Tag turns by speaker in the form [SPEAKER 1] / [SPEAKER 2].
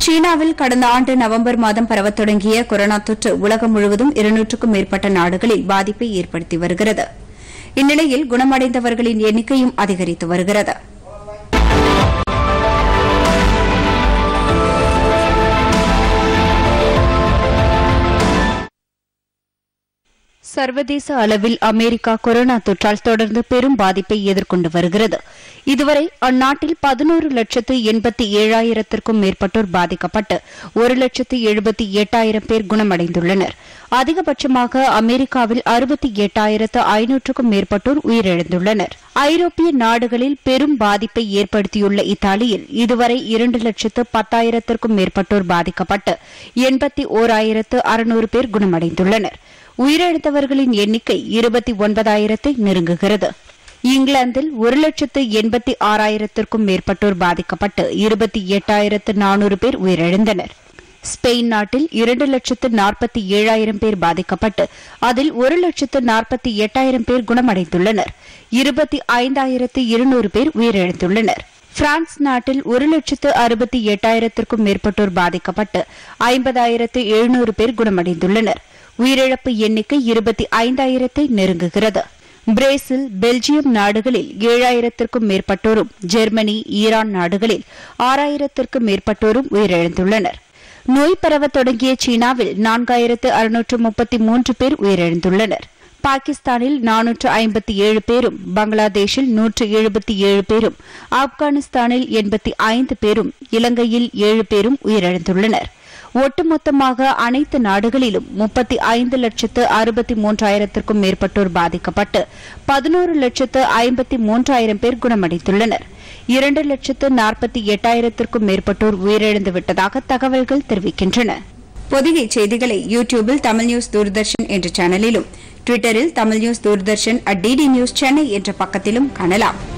[SPEAKER 1] சீனாவில் கடந்த ஆண்டு நவம்பர் மாதம் பரவத் தொடங்கிய கொரோனா தொற்று உலகம் முழுவதும் இருநூற்றுக்கும் மேற்பட்ட நாடுகளில் பாதிப்பை ஏற்படுத்தி வருகிறது இந்நிலையில் குணமடைந்தவர்களின் எண்ணிக்கையும் அதிகரித்து வருகிறது சர்வதேச அளவில் அமெரிக்கா கொரோனா தொற்றால் தொடர்ந்து பெரும் பாதிப்பை எதிர்கொண்டு வருகிறது இதுவரை அந்நாட்டில் பதினோரு லட்சத்து எண்பத்தி ஏழாயிரத்திற்கும் மேற்பட்டோர் பாதிக்கப்பட்டு ஒரு லட்சத்து எழுபத்தி எட்டாயிரம் பேர் குணமடைந்துள்ளனர் அதிகபட்சமாக அமெரிக்காவில் அறுபத்தி எட்டாயிரத்து ஐநூற்றுக்கும் மேற்பட்டோர் உயிரிழந்துள்ளனர் ஐரோப்பிய நாடுகளில் பெரும் பாதிப்பை ஏற்படுத்தியுள்ள இத்தாலியில் இதுவரை இரண்டு லட்சத்து பத்தாயிரத்திற்கும் மேற்பட்டோர் பாதிக்கப்பட்டு எண்பத்தி ஓராயிரத்து அறுநூறு பேர் குணமடைந்துள்ளனர் உயிரிழந்தவர்களின் எண்ணிக்கை இருபத்தி ஒன்பதாயிரத்தை நெருங்குகிறது இங்கிலாந்தில் ஒரு லட்சத்து எண்பத்தி ஆறாயிரத்திற்கும் மேற்பட்டோர் பாதிக்கப்பட்டு இருபத்தி எட்டாயிரத்து நானூறு பேர் உயிரிழந்தனர் ஸ்பெயின் நாட்டில் இரண்டு லட்சத்து நாற்பத்தி ஏழாயிரம் பேர் பாதிக்கப்பட்டு அதில் ஒரு லட்சத்து நாற்பத்தி எட்டாயிரம் பேர் குணமடைந்துள்ளனர் இருபத்தி ஐந்தாயிரத்து இருநூறு பேர் உயிரிழந்துள்ளனர் பிரான்ஸ் நாட்டில் ஒரு லட்சத்து அறுபத்தி எட்டாயிரத்திற்கும் மேற்பட்டோர் பாதிக்கப்பட்டு ஐம்பதாயிரத்து எழுநூறு பேர் குணமடைந்துள்ளனர் உயிரிழப்பு எண்ணிக்கை இருபத்தி ஐந்தாயிரத்தை நெருங்குகிறது பிரேசில் பெல்ஜியம் நாடுகளில் ஏழாயிரத்திற்கும் மேற்பட்டோரும் ஜெர்மனி ஈரான் நாடுகளில் ஆறாயிரத்திற்கும் மேற்பட்டோரும் உயிரிழந்துள்ளனர் நோய் பரவத் தொடங்கிய சீனாவில் நான்காயிரத்து அறுநூற்று முப்பத்தி மூன்று பேர் உயிரிழந்துள்ளனர் பாகிஸ்தானில் நானூற்று ஐம்பத்தி ஏழு பேரும் பங்களாதேஷில் நூற்று எழுபத்தி ஏழு பேரும் ஆப்கானிஸ்தானில் எண்பத்தி ஐந்து பேரும் இலங்கையில் ஏழு பேரும் உயிரிழந்துள்ளனர் ஒட்டுமொத்தமாக அனைத்து நாடுகளிலும் முப்பத்தி ஐந்து லட்சத்து அறுபத்தி மூன்றாயிரத்திற்கும் மேற்பட்டோர் பாதிக்கப்பட்டு பதினோரு லட்சத்து ஐம்பத்தி மூன்றாயிரம் பேர் குணமடைந்துள்ளனர் இரண்டு லட்சத்து நாற்பத்தி எட்டாயிரத்திற்கும் மேற்பட்டோர் உயிரிழந்து விட்டதாக தகவல்கள் தெரிவிக்கின்றன பொதிகை செய்திகளை யூ டியூபில் தமிழ் நியூஸ் தூர்தர்ஷன் என்ற சேனலிலும் டுவிட்டரில் Tamil news Doordarshan at DD news Chennai என்ற பக்கத்திலும் காணலாம்